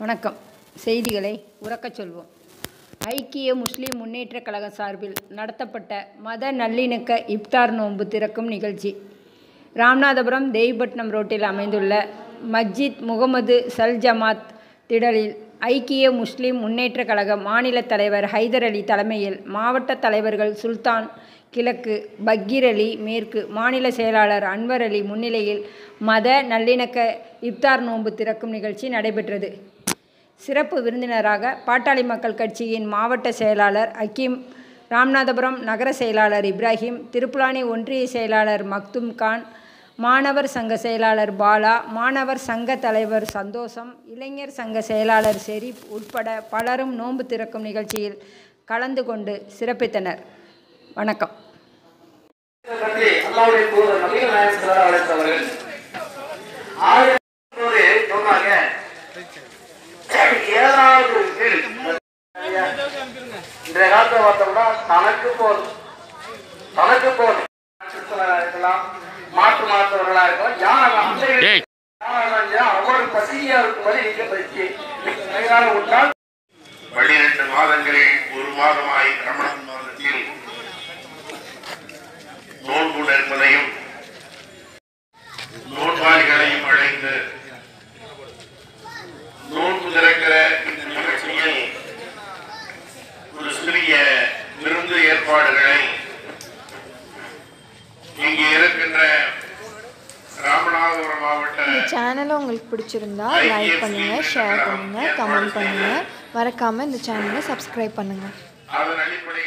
வணக்கம் செய்திகளை உறக்கச் சொல்வோம் ஐக்கிய முஸ்லிம் முன்னேற்றக் கழக சார்பில் நடத்தப்பட்ட மத நல்லிணக்க இப்தார் நோன்பு திறக்கும் நிகழ்ச்சி ராமநாதபுரம் தேவிப்பட்டினம் ரோட்டில் அமைந்துள்ள மஸ்ஜித் முகமது சல் ஜமாத் திடலில் ஐக்கிய முஸ்லிம் முன்னேற்றக் கழக மாநில தலைவர் ஹைதர் அலி தலைமையில் மாவட்ட தலைவர்கள் சுல்தான் கிழக்கு பக்கீர் அலி மேற்கு மாநில செயலாளர் அன்வர் அலி முன்னிலையில் மத நல்லிணக்க இப்தார் நோன்பு திறக்கும் நிகழ்ச்சி நடைபெற்றது சிறப்பு விருந்தினராக பாட்டாளி மக்கள் கட்சியின் மாவட்ட செயலாளர் அக்கீம் ராமநாதபுரம் நகர செயலாளர் இப்ராஹிம் திருப்புலானி ஒன்றிய செயலாளர் மக்தும் கான் மாணவர் சங்க செயலாளர் பாலா மாணவர் சங்க தலைவர் சந்தோஷம் இளைஞர் சங்க செயலாளர் ஷெரீப் உட்பட பலரும் நோன்பு திறக்கும் நிகழ்ச்சியில் கலந்து கொண்டு சிறப்பித்தனர் வணக்கம் பற்றி அல்லாவுடைய தூதர் நபிகள் நாயகம் ஸல்லல்லாஹு அலைஹி வஸல்லம் அவர்கள் ஆயிரத்தி நூறு சொன்னாங்க ஏழாவது கீழ் இன்றைய காலத்தை பார்த்தோம்னா தனக்கு போதும் தனக்கு போதும் கிறிஸ்தவர்களா இருக்கலாம் மாற்று மாற்றவர்களா இருக்கலாம் யார் அந்த யாரெல்லாம் ஒவ்வொரு பசியா இருக்கும்போது நீங்க பசி கைகால விட்டால் பன்னிரண்டு மாதங்களில் ஒரு மாதமாய் ரமணன் மாதத்தில் நோன்பு நிற்பதையும் நோன்பாளிகளையும் அழைத்து நோன்பு திறக்கிற இந்த நிகழ்ச்சியில் ஒரு சிறிய விருந்து ஏற்பாடுகளை இங்கே இருக்கின்ற ராமநாதபுரம் மாவட்ட இந்த சேனலை உங்களுக்கு பிடிச்சிருந்தா லைக் பண்ணுங்கள் ஷேர் பண்ணுங்கள் கமெண்ட் பண்ணுங்கள் மறக்காமல் இந்த சேனலை சப்ஸ்கிரைப் பண்ணுங்கள் அதன் அடிப்படையில்